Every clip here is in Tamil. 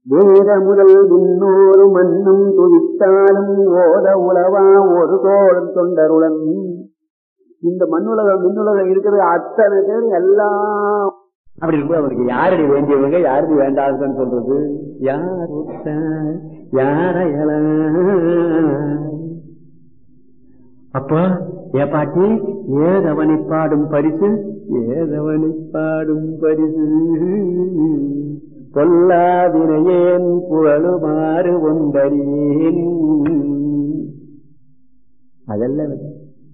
வேத முதல் விண்ணோரு மண்ணும் துதித்தாலும் ஓத உலவா ஒரு தோழன் தொண்டருடன் இந்த மண்ணுலகம் விண்ணுலகம் இருக்கிறது அத்தனை பேர் எல்லாம் அப்படி இருக்கும்போது அவருக்கு யாரடி வேண்டியவங்க யாரடி வேண்டாதுன்னு சொல்றது யார் யாரையல அப்போ ஏ பாட்டி ஏதவனை பாடும் பரிசு ஏதவனை பாடும் பரிசு பொல்லாவினையேன் புகழுமாறு ஒன்றறியேன் அதல்ல விடை.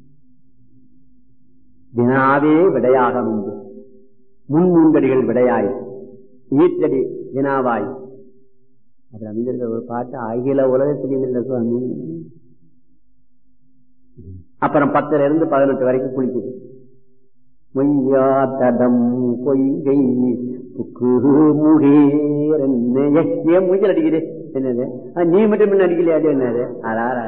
வினாவே விடையாக உண்டு முன் மூன்றடிகள் விடையாய் ஈற்றடி வினாவாய் அது அமைந்திருக்கிற ஒரு பாட்டு அகில உலகத்திலும் இல்லை சுவாமி அப்புறம் பத்துல இருந்து பதினெட்டு வரைக்கும் குளிக்குது மொய்யா தடம் பொய்கை புக்கு முகேர் ஏன் மூஞ்சல் அடிக்குது என்னது ஆ, நீ மட்டும் முன்ன அடிக்கலையா அது என்னது அடாரா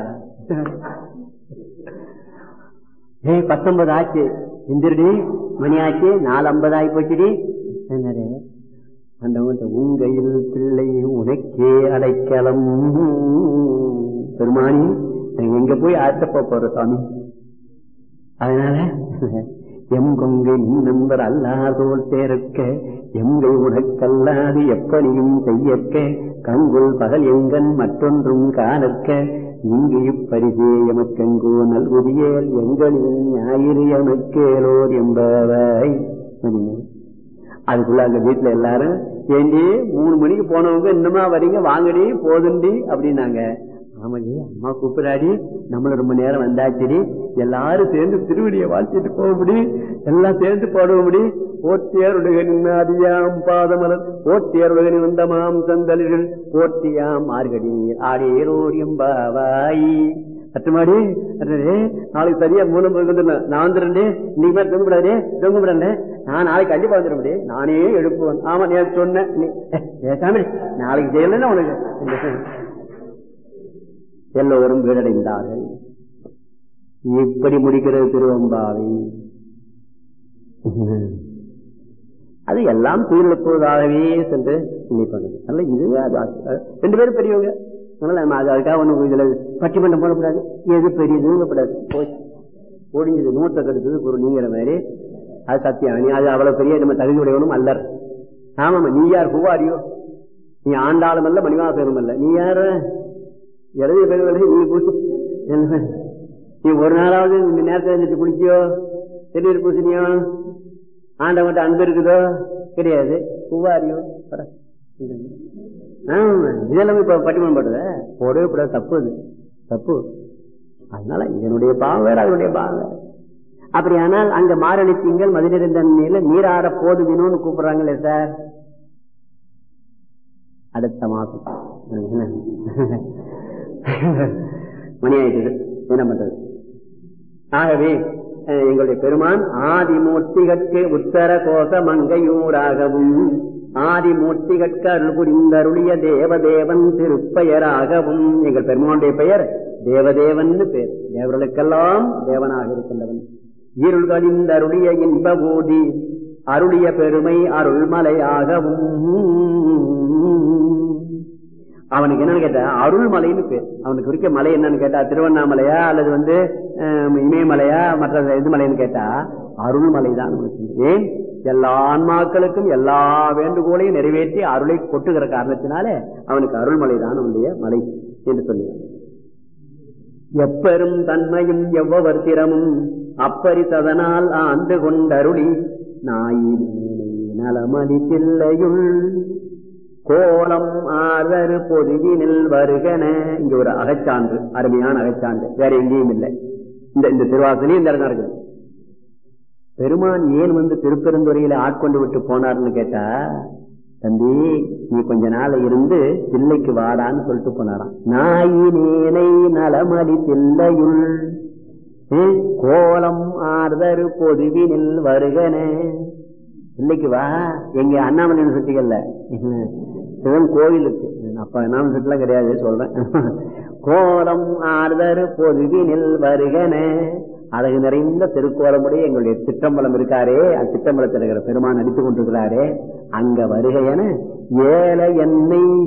ஏய் பத்தொன்பது ஆச்சு எந்திரடி மணி ஆச்சு நாலு ஐம்பது ஆகி போச்சுடி என்னது அந்த உங்கையில் பிள்ளை உனக்கே அடைக்கலம் பெருமானி நான் எங்க போய் ஆட்டப்ப போற சாமி அதனால எம் கொங்கை நீ நம்பர் அல்லாதோல் தேர்க்க எங்கை உனக்கல்லாது எப்படியும் செய்யற்க கங்குள் பகல் எங்கன் மற்றொன்றும் காணற்க இங்கு இப்பரிசே எமக்கெங்கோ நல்குதியேல் எங்களின் ஞாயிறு எமக்கேலோர் என்பவாய் அதுக்குள்ள அங்க வீட்டுல எல்லாரும் ஏண்டி மூணு மணிக்கு போனவங்க இன்னுமா வரீங்க வாங்கடி போதுண்டி அப்படின்னாங்க ஆமாடி அம்மா கூப்பிடாடி நம்மள ரொம்ப நேரம் வந்தாச்சுடி எல்லாரும் சேர்ந்து திருவடியை வாழ்த்திட்டு போக முடியும் எல்லாம் சேர்ந்து பாடுவ முடியும் ஓட்டியருடுகனின் அதியாம் பாதமலர் ஓட்டியருடுகனின் வந்தமாம் சந்தலிகள் ஓட்டியாம் மார்கடி ஆடேரோர் எம்பாவாய் கட்டுமாடி அடடே, நாளைக்கு சரியா மூலம் வந்துடணும் நான் வந்துடுறேன் இன்னைக்கு மாதிரி தொங்க விடாதே தொங்க விடல நான் நாளைக்கு கண்டிப்பா வந்துட முடியும் நானே எழுப்புவேன் ஆமா நீ சொன்னேன் நீ- ஏ, சாமி நாளைக்கு செய்யலன்னா உனக்கு எல்லோரும் வீடடைந்தார்கள் இப்படி முடிக்கிறது திருவம்பாவை அது எல்லாம் துயிலெழுப்புவதாகவே சென்று நினைப்பாங்க அதனால இதுவே அது ஆசை. ரெண்டு பேரும் பெரியவங்க அதனால நம்ம அது அதுக்காக ஒண்ணு இதுல பட்டிமன்றம் போடக்கூடாது எது பெரியதுன்னு கூடாது போச்சு ஒடிஞ்சது நூற்றை கெடுத்தது ஒரு நீங்கிற மாதிரி அது சத்தியம் நீ அது அவ்வளவு பெரிய நம்ம தகுதி உடையவனும் அல்லர் ஆமாமா நீ யார் பூவாரியோ நீ ஆண்டாளும் அல்ல மணிவாசனும் அல்ல நீ யாரு எழுதிய பெருவரை நீ பூசி என்ன? நீ ஒரு நாளாவது இந்த நேரத்தில் இருந்துட்டு குளிச்சியோ திடீர் பூசணியோ ஆண்டவன்ட்ட அன்பு இருக்குதோ கிடையாது பூவாரியோ பட. ஆமா இதெல்லாம் இப்ப பட்டிமன்றம் போடுறத போடவே கூடாது தப்பு அது தப்பு அதனால இதனுடைய பாவம் வேற அதனுடைய பாவம் வேற அப்படியானால் அங்க மாரணி திங்கள் மதுநிறந்தன்மையில நீராட போதுவினோன்னு கூப்பிடுறாங்களே சார் அடுத்த மாசம் மணி ஆயிட்டது என்ன பண்றது ஆகவே அஹ், எங்களுடைய பெருமான் ஆதிமூர்த்திகற்கு உத்தர கோச மங்கையூராகவும் ஆதிமூர்த்திகற்கு அருள் புரிந்தருளிய தேவதேவன் திருப்பெயராகவும் எங்கள் பெருமானுடைய பெயர் தேவதேவன் பேர் தேவர்களுக்கெல்லாம் தேவனாக இருக்கின்றவன் இருள்களிந்தருளிய இன்ப ஊதி அருளிய பெருமை அருள்மலையாகவும் அவனுக்கு என்னன்னு கேட்டா அருள்மலைன்னு பேர் அவனுக்கு குறிக்க மலை என்னன்னு கேட்டா திருவண்ணாமலையா அல்லது வந்து அஹ், இமயமலையா மற்ற இது மலைன்னு கேட்டா அருள்மலை தான் அவனுக்கு. ஏன் எல்லா ஆன்மாக்களுக்கும் எல்லா வேண்டுகோளையும் நிறைவேற்றி அருளை கொட்டுகிற காரணத்தினாலே அவனுக்கு அருள்மலை தான் அவனுடைய மலை என்று சொல்லுவான் எப்பெரும் தன்மையும் எவ்வவர் திறமும் அப்பரிசதனால் ஆண்டு கொண்டருளி நாயினே நலமதி பிள்ளையுள் கோலம் ஆதரு பொதுவினில் வருகன இங்க ஒரு அகச்சான்று அருமையான அகச்சான்று வேற எங்கேயும் இல்லை இந்த இந்த திருவாசலையும் இந்த இடம் நடக்குது பெருமான் ஏன் வந்து திருப்பெருந்துறையில ஆட்கொண்டு விட்டு போனார்னு கேட்டா தம்பி நீ கொஞ்ச நாள் இருந்து பிள்ளைக்கு வாடான்னு சொல்லிட்டு போனாராம் நாயினேனை நலமதி பிள்ளையுள் ஏ, கோலம் ஆர்தரு பொதுவினில் வருகன பிள்ளைக்கு வா எங்க அண்ணாமலை யூனிவர்சிட்டிகள்ல இதுதான் கோவிலுக்கு அப்ப அண்ணாமலை எல்லாம் கிடையாது சொல்றேன் கோலம் ஆர்தரு பொதுவினில் வருகன அழகு நிறைந்த திருக்கோலமுடைய எங்களுடைய சிற்றம்பலம் இருக்காரே அந்த சிற்றம்பலத்தில் இருக்கிற பெருமான் நடித்துக் கொண்டிருக்கிறாரே அங்க வருகையென ஏல என்னை இங்கு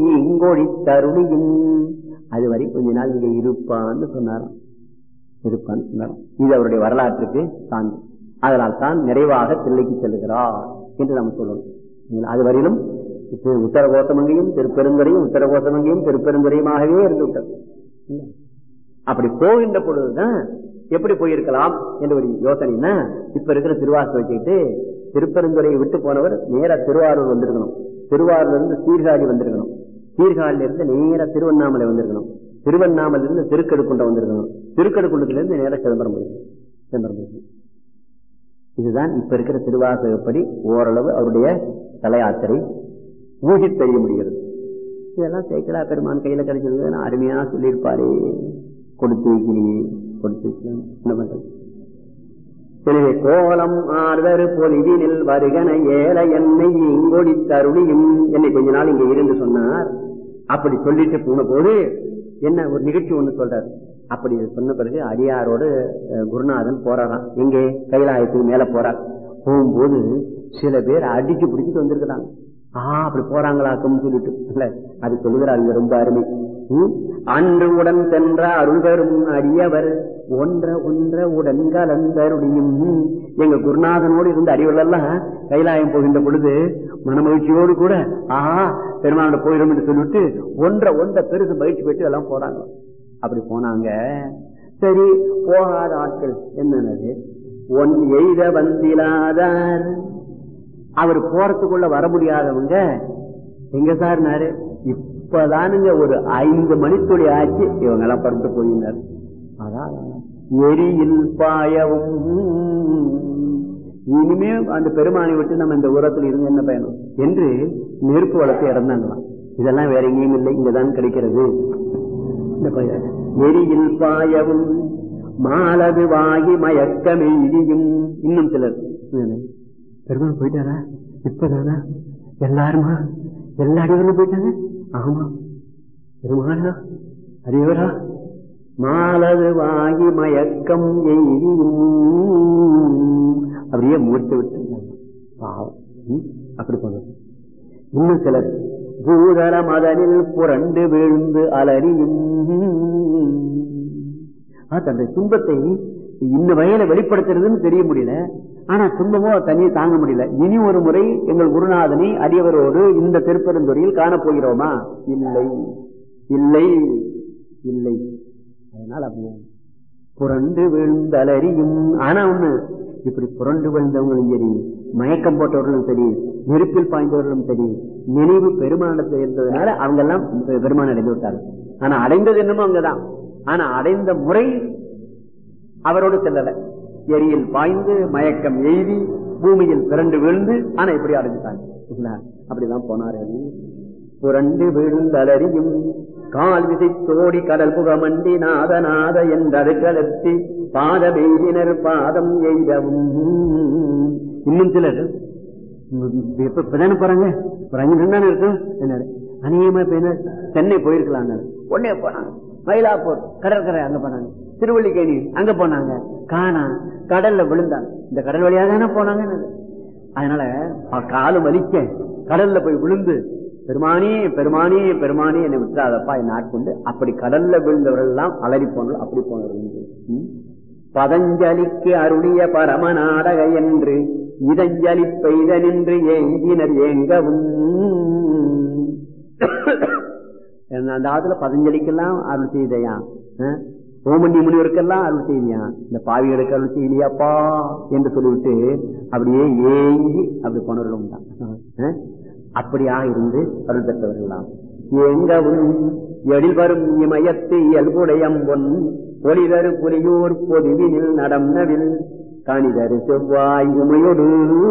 ஈங்கோழி தருணியும் அதுவரை கொஞ்ச நாள் இங்க இருப்பான்னு சொன்னாராம் இருப்பான்னு சொன்னாராம் இது அவருடைய வரலாற்றுக்கு சான்று அதனால் தான் நிறைவாக தில்லைக்கு செல்லுகிறார் என்று நாம் சொல்லணும் அது வரையிலும் உத்தரகோசமங்கையும் திருப்பெருந்துறையும் உத்தரகோசமங்கையும் திருப்பெருந்துறையுமாகவே இருந்து விட்டது அப்படி போகின்ற பொழுதுதான் எப்படி போயிருக்கலாம் என்று ஒரு யோசனைனா இப்ப இருக்கிற திருவாசை வச்சுக்கிட்டு திருப்பெருந்துறையை விட்டு போனவர் நேரா திருவாரூர் வந்திருக்கணும் திருவாரூர்ல இருந்து சீர்காழி வந்திருக்கணும் சீர்காழில இருந்து நேரா திருவண்ணாமலை வந்திருக்கணும் திருவண்ணாமலை இருந்து திருக்கடுக்குண்டம் வந்திருக்கணும் திருக்கடுக்குண்டத்துல இருந்து நேரா சிதம்பரம் போயிருக்கணும் சிதம்பரம் போயிருக்கணும் இதுதான் இப்ப இருக்கிற திருவாசகப்படி ஓரளவு அவருடைய தலயாத்திரை ஊகி தெரிய முடிகிறது இதெல்லாம் சேக்கலா பெருமான் கையில கிடைச்சது அருமையா சொல்லியிருப்பாரே கொடுத்து வைக்கிறீங்க கொடுத்து என்ன பண்றது எனவே கோலம் ஆர்தரு பொலிவினில் வருகன ஏல என்னை இங்கொடி தருணியும் என்னை கொஞ்ச நாள் இங்க இருந்து சொன்னார் அப்படி சொல்லிட்டு போன போது என்ன ஒரு நிகழ்ச்சி ஒண்ணு சொல்றாரு அப்படி சொன்ன பிறகு அடியாரோடு குருநாதன் போறாராம் எங்கே கைலாயத்துக்கு மேல போறார் போகும்போது சில பேர் அடிச்சு பிடிச்சிட்டு வந்திருக்கிறாங்க ஆஹ் அப்படி போறாங்களாக்கும் சொல்லிட்டு இல்ல அது சொல்லுகிறாங்க ரொம்ப அருமை அன்று உடன் சென்ற அருள் பெறும் அடியவர் ஒன்ற ஒன்ற உடன் கலந்தருடையும் எங்க குருநாதனோடு இருந்த அடிவெல்லாம் கைலாயம் போகின்ற பொழுது மனமகிழ்ச்சியோடு கூட ஆஹா பெருமானோட போயிடும் என்று சொல்லிட்டு ஒன்ற ஒன்ற பெருசு பயிற்சி பெற்று எல்லாம் போறாங்க அப்படி போனாங்க சரி போகாத ஆட்கள் என்னன்னது ஒன் எய்த வந்திலாதார் அவர் போறதுக்குள்ள வர முடியாதவங்க எங்க சார் நாரு இப்பதானுங்க ஒரு ஐந்து மணித்துளி ஆச்சு இவங்க எல்லாம் பருத்து போயினார் அதான் எரியில் பாயவும் இனிமே அந்த பெருமானை விட்டு நம்ம இந்த உரத்தில் இருந்து என்ன பயணம் என்று நெருப்பு வளர்த்து இறந்தாங்களாம் இதெல்லாம் வேற எங்கேயும் இல்லை இங்கதான் கிடைக்கிறது எரியில் பாயவும் மாலது வாகி மயக்கமே இடியும் இன்னும் சிலர் பெருமாள் போயிட்டாரா இப்பதானா எல்லாருமா எல்லா அடிவரும் போயிட்டாங்க ஆமா பெருமாளா அடியவரா மாலது வாகி மயக்கம் எய்தியும் அப்படியே மூர்த்தி விட்டு பாவம் அப்படி போனது இன்னும் சிலர் பூதர மதனில் புரண்டு வீழ்ந்து அலறியும் தன்னுடைய துன்பத்தை இந்த வகையில வெளிப்படுத்துறதுன்னு தெரிய முடியல ஆனா துன்பமோ தண்ணியை தாங்க முடியல இனி ஒரு முறை எங்கள் குருநாதனை அடியவரோடு இந்த திருப்பெருந்துறையில் காணப்போகிறோமா இல்லை இல்லை இல்லை அதனால அப்படியே புரண்டு விழுந்தலறியும் ஆனா ஒண்ணு இப்படி புரண்டு விழுந்தவங்களும் சரி மயக்கம் போட்டவர்களும் சரி நெருப்பில் பாய்ந்தவர்களும் சரி நினைவு பெருமானத்தை இருந்ததுனால அவங்க எல்லாம் பெருமான் அடைந்து விட்டார்கள் ஆனா அடைந்தது என்னமோ அங்கதான் ஆனா அடைந்த முறை அவரோடு செல்லல எரியில் பாய்ந்து மயக்கம் எய்தி பூமியில் பிறண்டு விழுந்து ஆனா இப்படி அடைஞ்சிட்டாங்க அப்படிதான் போனாரு புரண்டு விழுந்தலறியும் கால் விசை தோடி கடல் புகமண்டி நாத நாத என்றது கலத்தி பாத வெயிலினர் பாதம் எய்தவும் இன்னும் சிலர் இப்பதானே போறாங்க ஒரு அஞ்சு நிமிடம் தானே இருக்கும் என்ன அநேகமா இப்ப என்ன சென்னை போயிருக்கலாங்க உடனே போனாங்க மயிலாப்பூர் கடற்கரை அங்க போனாங்க திருவள்ளிக்கேணி அங்க போனாங்க காணா கடல்ல விழுந்தாங்க இந்த கடல் வழியாக தானே போனாங்க அதனால காலு வலிக்க கடல்ல போய் விழுந்து பெருமானி பெருமானி பெருமானி என்னை விட்டுறாதப்பா என்னை ஆட்கொண்டு அப்படி கடல்ல விழுந்தவர்கள் எல்லாம் அலறி போனவர்கள் அப்படி போனவர்கள் பதஞ்சலிக்கு அருளிய பரம நாடக என்று இதஞ்சலி பெய்த நின்று ஏங்கினர் ஏங்கவும் அந்த ஆத்துல பதஞ்சலிக்கெல்லாம் அருள் செய்தையா ஓமண்டி முனிவருக்கெல்லாம் அருள் செய்தியா இந்த பாவிகளுக்கு அருள் செய்தியாப்பா என்று சொல்லிவிட்டு அப்படியே ஏங்கி அப்படி போனவர்கள் உண்டான் அப்படியாக இருந்து அருள் பெற்றவர்களாம் எங்கவும் எழில் வரும் இமயத்து இயல்புடையம் பொன் ஒளிதரு புலியூர் பொதுவினில் நடம்னவில் காணிதரு செவ்வாய் உமையோடு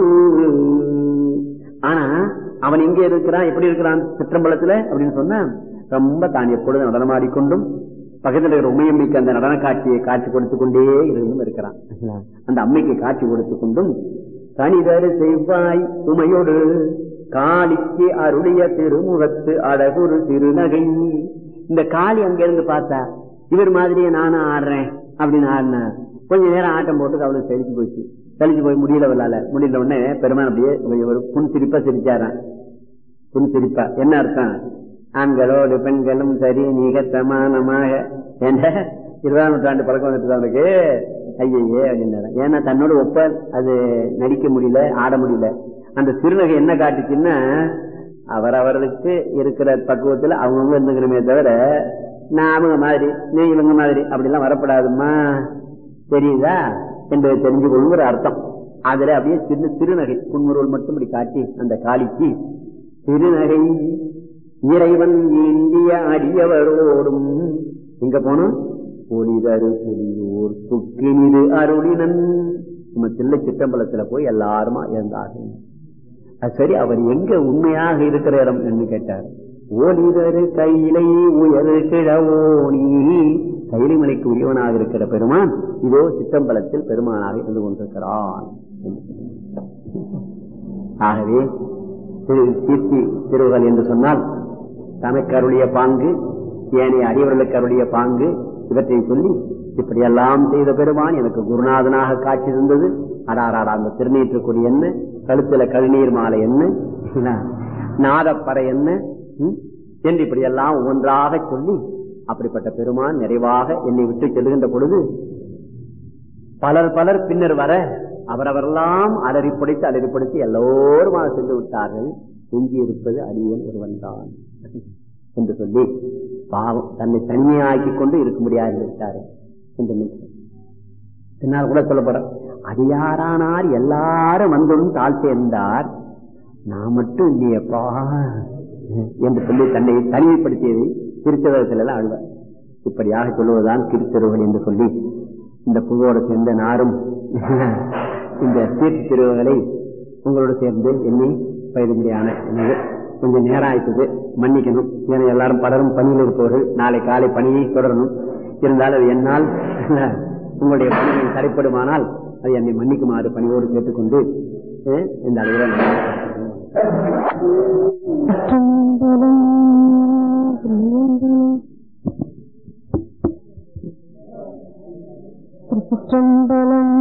ஆனா அவன் எங்க இருக்கிறான் எப்படி இருக்கிறான் சிற்றம்பலத்துல அப்படின்னு சொன்ன ரொம்ப தான் எப்பொழுது நடனமாடிக்கொண்டும் பக்கத்தில் இருக்கிற உமையம்மைக்கு அந்த நடன காட்சியை காட்சி கொடுத்து கொண்டே இருந்தும் இருக்கிறான் அந்த அம்மைக்கு காட்சி கொடுத்து கொண்டும் கணிதரு செவ்வாய் உமையோடு காளிக்கு அருளிய திருமுகத்து அழகுரு திருநகை இந்த காளி அங்க இருந்து பார்த்தா இவர் மாதிரியே நானும் ஆடுறேன் அப்படின்னு ஆடின கொஞ்ச நேரம் ஆட்டம் போட்டு அவளுக்கு தெளிச்சு போச்சு தெளிச்சு போய் முடியல வரலால முடியல உடனே பெருமான் அப்படியே ஒரு புன் சிரிப்பா சிரிச்சாரான் புன் சிரிப்பா என்ன அர்த்தம் ஆண்களோடு பெண்களும் சரி மிக சமானமாக என்ற இருபதாம் நூற்றாண்டு பழக்கம் வந்துட்டு அவனுக்கு ஐயையே அப்படின்னாரு ஏன்னா தன்னோட ஒப்ப அது நடிக்க முடியல ஆட முடியல அந்த சிறுநகை என்ன காட்டுச்சுன்னா அவரவர்களுக்கு இருக்கிற பக்குவத்துல அவங்கவுங்க இருந்துக்கணுமே தவிர நான் அவங்க மாதிரி நீ இவங்க மாதிரி அப்படிலாம் வரப்படாதுமா தெரியுதா என்பதை தெரிஞ்சு கொள்ளுங்கிற அர்த்தம் அதுல அப்படியே சின்ன சிறுநகை புன்முருள் மட்டும் இப்படி காட்டி அந்த காளிக்கு திருநகை இறைவன் இந்திய அடியவரோடும் எங்க போனோம் ஒளிதரு புலியூர் சுக்கினிது அருளினன் நம்ம சில்லை சிற்றம்பலத்துல போய் எல்லாருமா இருந்தார்கள் அது சரி அவர் எங்க உண்மையாக இருக்கிற இடம் என்று கேட்டார் ஓடிதரு கையிலை உயரு கிழவோனி கைலை மலைக்கு உரியவனாக இருக்கிற பெருமான் இதோ சித்தம்பலத்தில் பெருமானாக இருந்து கொண்டிருக்கிறான் ஆகவே திரு கீர்த்தி திருவுகள் என்று சொன்னால் தனக்கு அருளிய பாங்கு ஏனைய அடியவர்களுக்கு அருளிய பாங்கு இவற்றை சொல்லி இப்படியெல்லாம் செய்த பெருமான் எனக்கு குருநாதனாக காட்சி தந்தது அடாராடா அந்த திருநீற்று கொடி என்ன கழுத்துல கழுநீர் மாலை என்ன நாதப்பறை என்ன ம்? என்று இப்படியெல்லாம் ஒவ்வொன்றாக சொல்லி அப்படிப்பட்ட பெருமான் நிறைவாக என்னை விட்டு செல்கின்ற பொழுது பலர் பலர் பின்னர் வர அவரவரெல்லாம் அலறிப்படுத்தி அலறிப்படுத்தி எல்லோருமாக சென்று விட்டார்கள் எஞ்சி இருப்பது அடியேன் ஒருவன் தான் என்று சொல்லி பாவம் தன்னை தனிமையாக்கி கொண்டு இருக்க முடியாது விட்டாரு என்று நினைக்கிறேன். பின்னால் கூட சொல்லப்பட அடியாரானார் எல்லாரும் வந்தும் தாழ் சேர்ந்தார் நான் மட்டும் இல்லையப்பா என்று சொல்லி தன்னை தனிமைப்படுத்தியதை திருச்சதத்தில் எல்லாம் அழுவார் இப்படியாக சொல்லுவதுதான் திருச்சிறுவன் என்று சொல்லி இந்த புகோடு சேர்ந்த நாரும் இந்த தீர்த்து திருவுகளை உங்களோடு சேர்ந்து எண்ணி பயிர்முடியான எனக்கு கொஞ்சம் நேரம் ஆயிட்டது மன்னிக்கணும் ஏன்னா எல்லாரும் பலரும் பணியில் இருப்பவர்கள் நாளை காலை பணியை தொடரணும் இருந்தாலும் அது என்னால் உங்களுடைய பணிகள் தடைப்படுமானால் அது என்னை மன்னிக்குமாறு பணியோடு கேட்டுக்கொண்டு அஹ், இந்த அளவில் திருச்சிற்றம்பலம்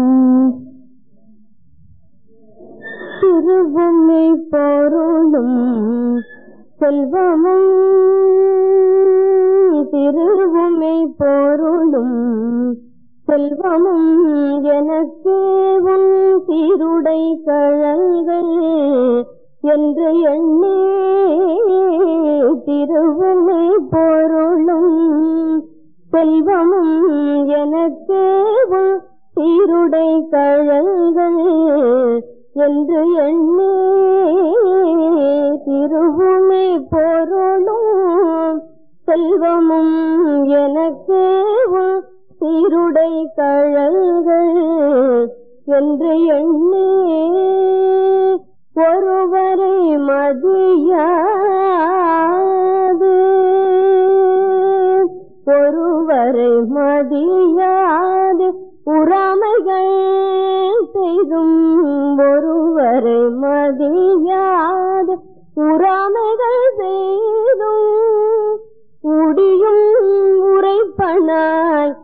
திருவுமை பொருளும் செல்வமும் திருவுமை பொருளும் செல்வமும் எனக்கு உன் சீருடை கழல்கள் என்று எண்ணி திருவுமை பொருளும் செல்வமும் எனக்கு உன் சீருடை கழல்கள் என்று எண்ணி திருவுமை பொருளும் செல்வமும் எனக்கு உன் சீருடை கழல்கள் என்று எண்ணி ஒருவரை மதியாது ஒருவரை மதியாது உறாமைகள் செய்தும் ஒருவரை மதியாது உறாமைகள் செய்தும் உடியும் உரைப்பனாய்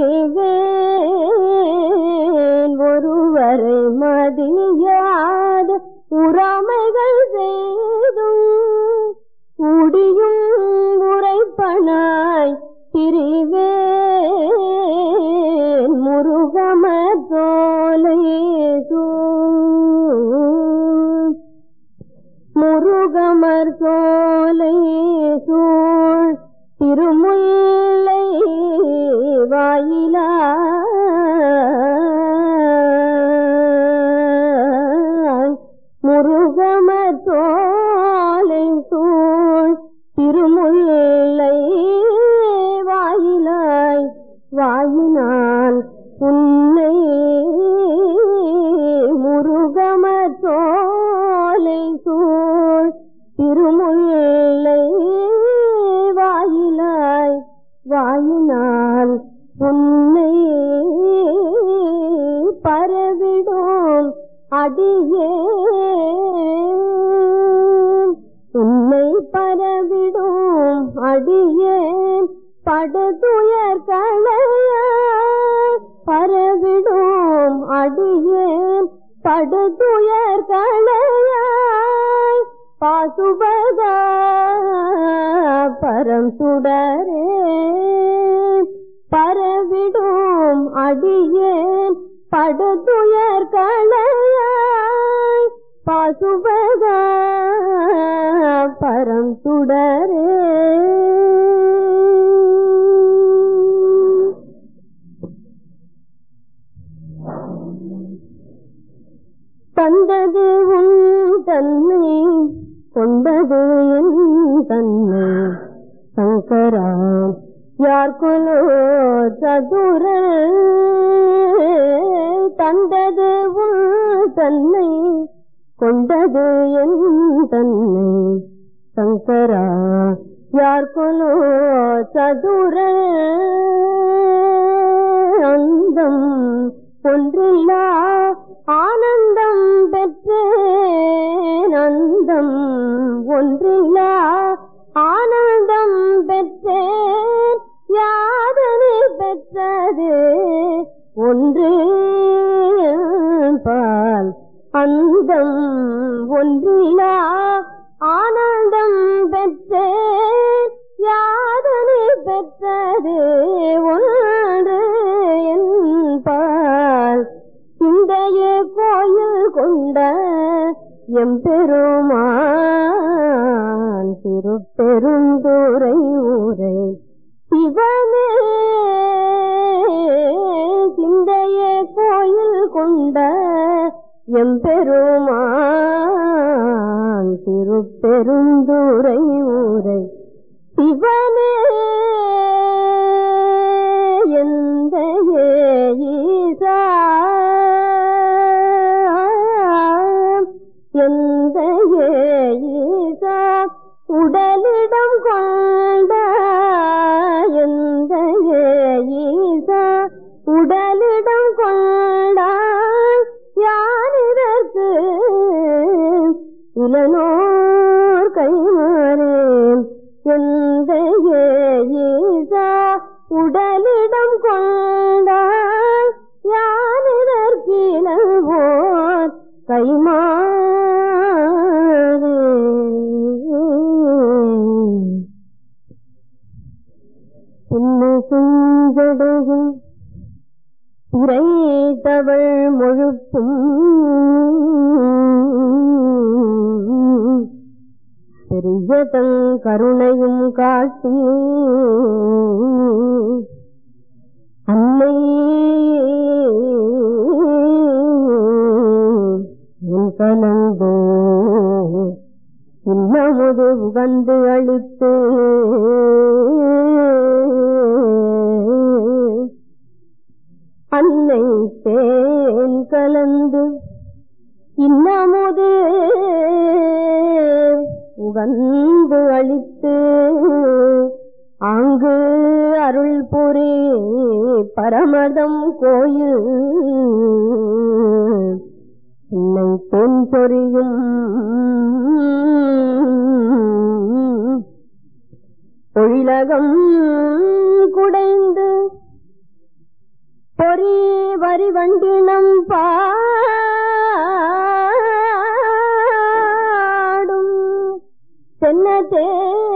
பிரிவேன் ஒருவரை மதியாது உறாமைகள் செய்தும் உடியும் உரைப்பனாய் பிரிவேன் முருகமர் தோலை சூழ் முருகமர் சோலை சூழ் திருமுல்லை வாயிலா முருகமர் சோலை சூழ் திருமுல்லை வாயிலாய் வாயினால் உன்னை முருகமர் சோலை சூழ் திருமுல்லை வாயிலாய் வாயினால் உன்னை பரவிடும் அடியே உன்னை பரவிடும் அடியேன் படுதுயர் களையாய் பரவிடும் அடியேன் படுதுயர் களையாய் பாசுபதா பரம் சுடரே பரவிடும் அடியேன் படுதுயர் களையாய் பாசுபத பரம் சுடரே தந்தது உன் தன்னை கொண்டது என் தன்னை சங்கரா யார்குலோ சதுர தந்தது உன் தன்னை கொண்டது என் தன்னை சங்கரா யார்குலோ சதுர அந்தம் ஒன்றில்லா ஆனந்தம் பெற்றேன் அந்தம் ஒன்றில்லா ஆனந்தம் பெற்றேன் யாதனை பெற்றது ஒன்று பால் அந்தம் ஒன்றிலா ஆனந்தம் பெற்றேன் யாதனை பெற்றது ஒன்று என்பால் சிந்தைய கோயில் கொண்ட எம்பெருமான் திருப்பெருந்துரை ஊரை சிவனே சிந்தைய கோயில் கொண்ட எம்பெருமான் திருப்பெருந்துரை ஊரை சிவனே எந்த ஈசா எந்த ஈசா உடலிடம் கொண்ட எந்த ஈசா உடலிடம் கொண்டாய் யானிதற்கு இளனோர் கைமாறேன் எந்த ஈசா உடலிடம் கொண்டாய் யானிதற்கிழவோர் கைமாறே பின்ன செஞ்சடையும் துறைத்தவள் முழுப்பும் பெரியதன் கருணையும் காட்டி அன்னை உன் கலந்து இன்னமுது உகந்து அளித்து அன்னை தேன் கலந்து இன்னமுது உகந்து அளித்து அங்கு அருள் புரி பரமதம் கோயில் உன்னை தென் பொரியும் பொழிலகம் குடைந்து பொறி வரி வண்டினம் பாடும் சென்னத்தே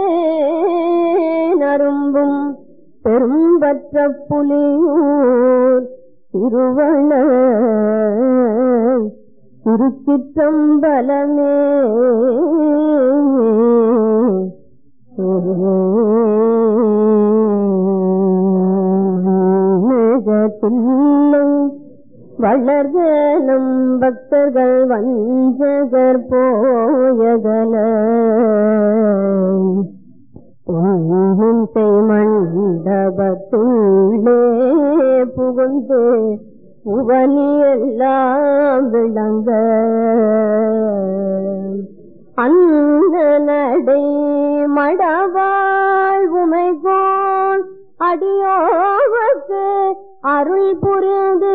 நரும்பும் பெரும்பற்ற புலியூர் திருவள்ள திருச்சிற்றம்பலமே மேகத்தில்லை வளர்கலும் பக்தர்கள் வஞ்சகர் போயகல உன்னிசை மண்டபத்துள்ளே புகுந்து புவனி எல்லாம் விளங்க அந்த நடை மடவாள் உமைகோள் அடியோவுக்கு அருள் புரிந்து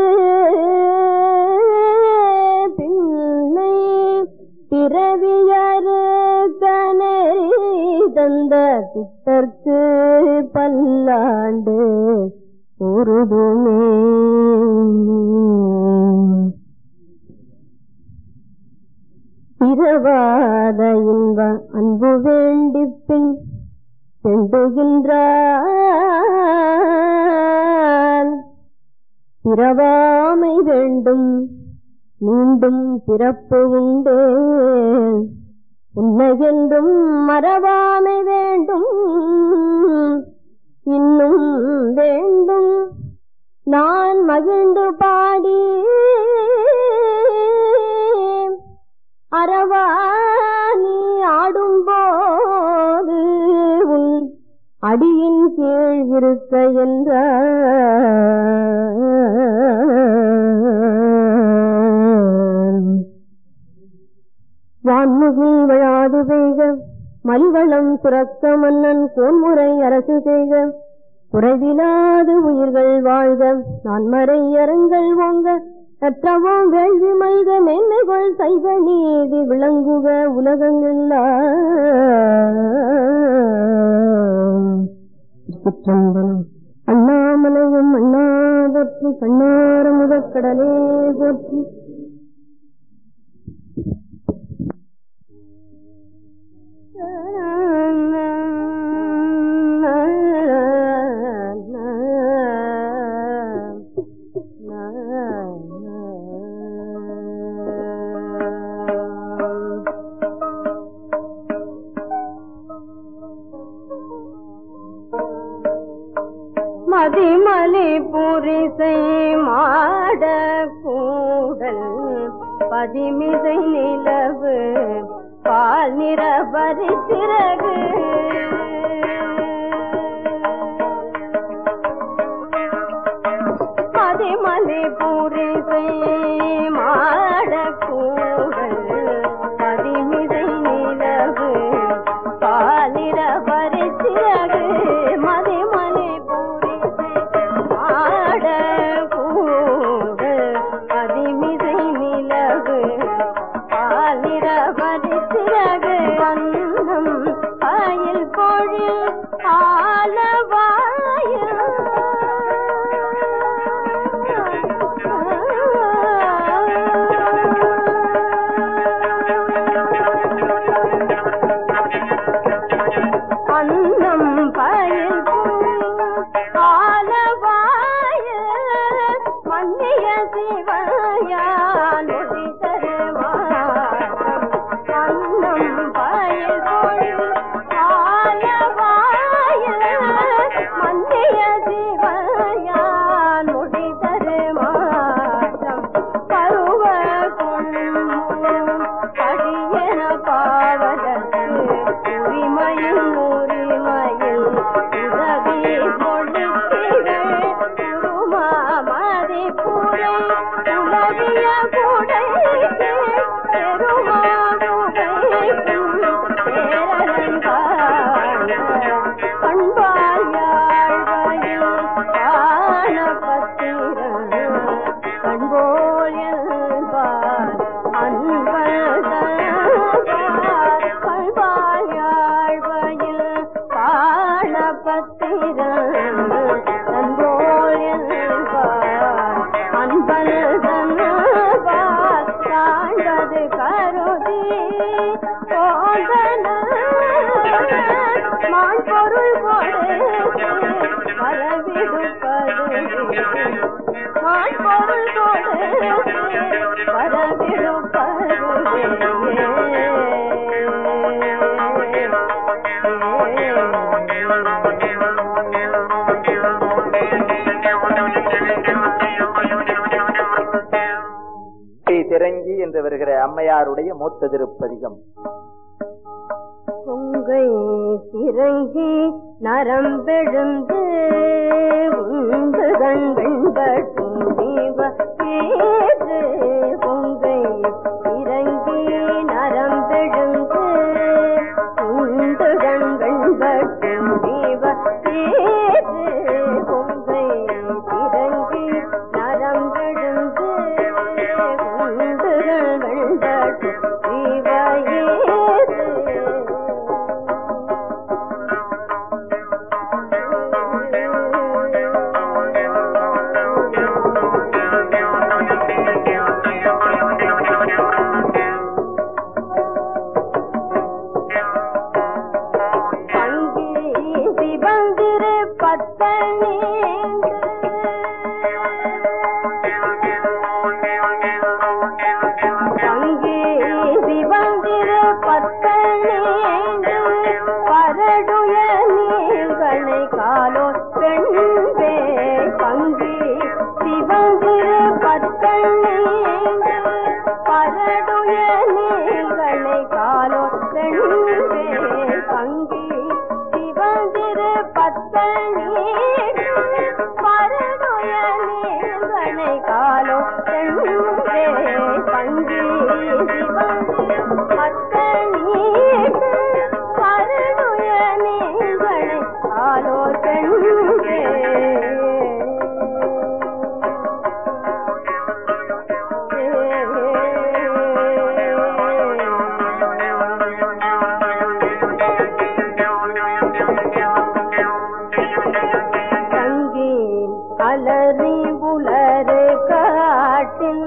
பின்னை பிறவியரு கனரி தந்த சித்தர்க்கு பல்லாண்டு உருதுமே பிறவாத இன்ப அன்பு வேண்டிப்பின் செண்டுகின்றான் பிறவாமை வேண்டும் மீண்டும் பிறப்பு உண்டு உன்னையென்றும் மறவாமை வேண்டும் இன்னும் வேண்டும் நான் மகிழ்ந்து பாடி அறவா நீ ஆடும்போது உன் அடியின் கீழ் இருக்க என்ற வான்முகி விழாது பெய்க மலிவளம் சுரக்க மன்னன் கோன்முறை அரசு செய்க குறைவிலாது உயிர்கள் வாழ்க நான்மறை அறங்கள் ஓங்க கற்றவோம் வேள்வி மல்க மேன்மைகள் சைவ நீதி விளங்குக உலகங்கெல்லாம் சிற்றம்பலம் அண்ணாமலையும் அண்ணா போற்றி கண்ணார முதற்கடலே போற்றி மதிமலி புரிசை மாட கூடல் பதிமிசை நிலவு பால் நிற பரிசிறகு மதிமலி புரிசை மாட கூடல் பதிமிசை நிலவு பால் நிற பரிசிறகு மதிமலி புரிசை மாட கூடல் பதிமிசை நிலவு பாலிரவரி சிறகு அன்னம் ஆயில் பொழில் ஆலவாய அன்னம் பயில் ஆலவாய மன்னிய சிவயான் ஒளி தருவார் அன்னம் பயில் ஆலவாய மன்னிய சிவயான் ஒளி தருமாற்றம் பருவ கொள்ளும் அடியன பாவதற்கு உரிமையில் உரிமையில் உதவி கொடுத்தீர்கள் குருமாமதி புரை உலகிய குடைக்கு பெருமாவுடைக்கும் பேரலங்கான பண்பால் யாழ்வையில் ஆன பத்திரம் கண்போல் என்பார் அன்பர் பண்பால் யாழ்வையில் காண பத்திரம் கண்போல் என்பார் அன்பர் காண்பது கருதி போதன மான் பொருள் கொடுத்து வரவிடுப்பது மான் பொருள் கொடுத்து ஸ்ரீ திரங்கி என்று வருகிற அம்மையாருடைய மூத்த திருப்பதிகம் பொங்கை திரங்கி நரம்பெழுந்து உண்டு கண்பட்டும் தீவ ஏது பொங்கை திரங்கி நரம்பெழுந்து உண்டு கண்பட்டும் தீவ ஏது பொங்கை திரங்கி நரம்பெழுந்து உண்டு கண்பட்டும் தீவ ஏது பத்தல் நீண்டு தங்கி சிவந்திரு பத்தல் நீண்டு பரடுய நீர்களை காலோ பெண்பே பங்கி சிவந்திரு பத்தல் நீண்டு பரடுய நீர்களை காலோ பெண்பே பங்கி சிவந்திரு பத்தல் நீண்டு பரடுய நீர்களை காலோ பெண்பே பங்கி சிவந்திரு பத்தல் நீண்டு பரடுய நீர்களை காலோ பெண்பே தங்கி அலறி புலரு காட்டில்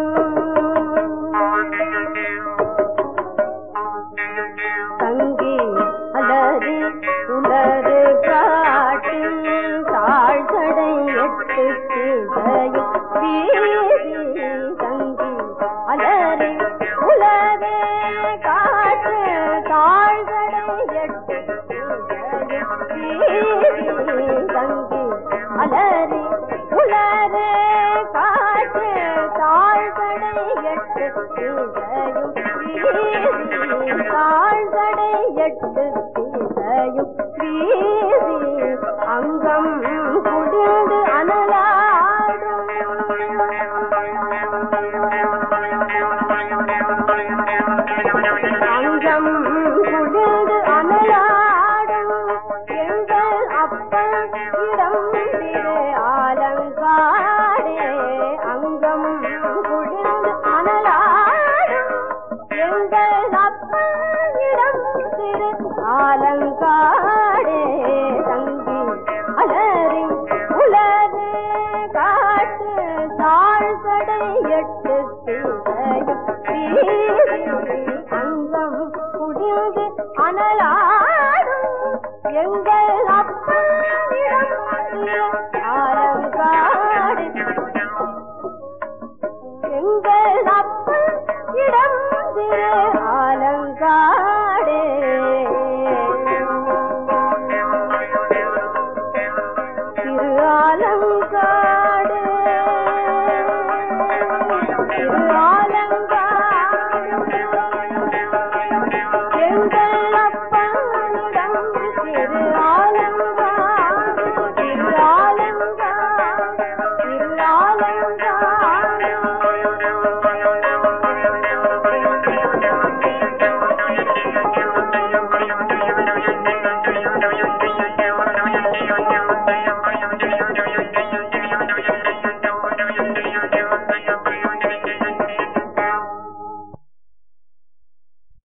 தங்கி அலறி புலரு காட்டில் தாழ்கடை எட்டு கீதையும் வீதி தங்கி அலறி புலரு காட்டு தாழ்கடை எட்டு கீதையும் வீதி தங்கி அலறி உலரே காட்டு தாழ்கடை எட்டு தீசையும் வீதி தாழ்கடை எட்டு தீசையும் வீதி அங்கம் குடிந்து அனலாடும் அங்கம் குடிந்து அனலாடும் எங்கள் அப்பன் இடம் திரு ஆலங்காடே அங்கம் குடிந்து அனலாடும் எங்கள் அப்பன் இடம் திரு ஆலங்காடே தங்கி அலறி உலரே காட்டு தாழ்கடை எட்டு திசையும் வீதி அங்கம் குடிந்து அனலாடும் எங்கள் அப்பனிடம்